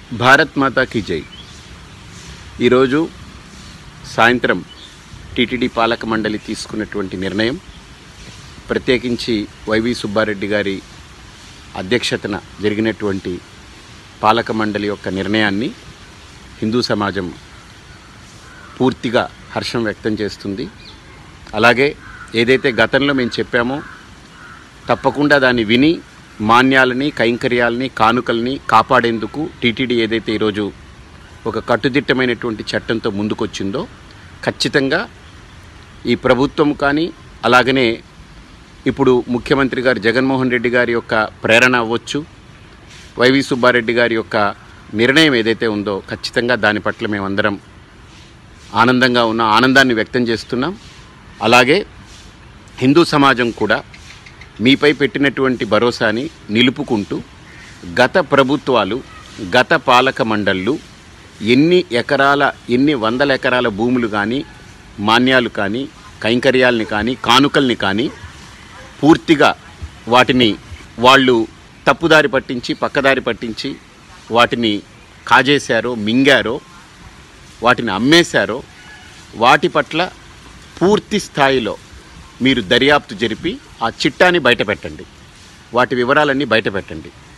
భారత్ మాతాకి జై ఈరోజు సాయంత్రం టీటీడీ పాలక మండలి తీసుకున్నటువంటి నిర్ణయం ప్రత్యేకించి వైవి సుబ్బారెడ్డి గారి అధ్యక్షతన జరిగినటువంటి పాలక మండలి యొక్క నిర్ణయాన్ని హిందూ సమాజం పూర్తిగా హర్షం వ్యక్తం చేస్తుంది అలాగే ఏదైతే గతంలో మేము చెప్పామో తప్పకుండా దాన్ని విని మాన్యాలని కైంకర్యాలని కానుకల్ని కాపాడేందుకు టీటీడీ ఏదైతే ఈరోజు ఒక కట్టుదిట్టమైనటువంటి చట్టంతో ముందుకొచ్చిందో ఖచ్చితంగా ఈ ప్రభుత్వం కానీ అలాగనే ఇప్పుడు ముఖ్యమంత్రి గారు జగన్మోహన్ రెడ్డి గారి యొక్క ప్రేరణ అవ్వచ్చు వైవి సుబ్బారెడ్డి గారి యొక్క నిర్ణయం ఏదైతే ఉందో ఖచ్చితంగా దాని పట్ల మేమందరం ఆనందంగా ఉన్న ఆనందాన్ని వ్యక్తం చేస్తున్నాం అలాగే హిందూ సమాజం కూడా మీపై పెట్టినటువంటి భరోసాని నిలుపుకుంటూ గత ప్రభుత్వాలు గత పాలక మండళ్ళు ఎన్ని ఎకరాల ఎన్ని వందల ఎకరాల భూములు కానీ మాన్యాలు కానీ కైంకర్యాలని కానీ కానుకల్ని కానీ పూర్తిగా వాటిని వాళ్ళు తప్పుదారి పట్టించి పక్కదారి పట్టించి వాటిని కాజేశారో మింగారో వాటిని అమ్మేశారో వాటి పట్ల పూర్తి స్థాయిలో మీరు దర్యాప్తు జరిపి ఆ చిట్టాని బయటపెట్టండి వాటి వివరాలన్నీ బయటపెట్టండి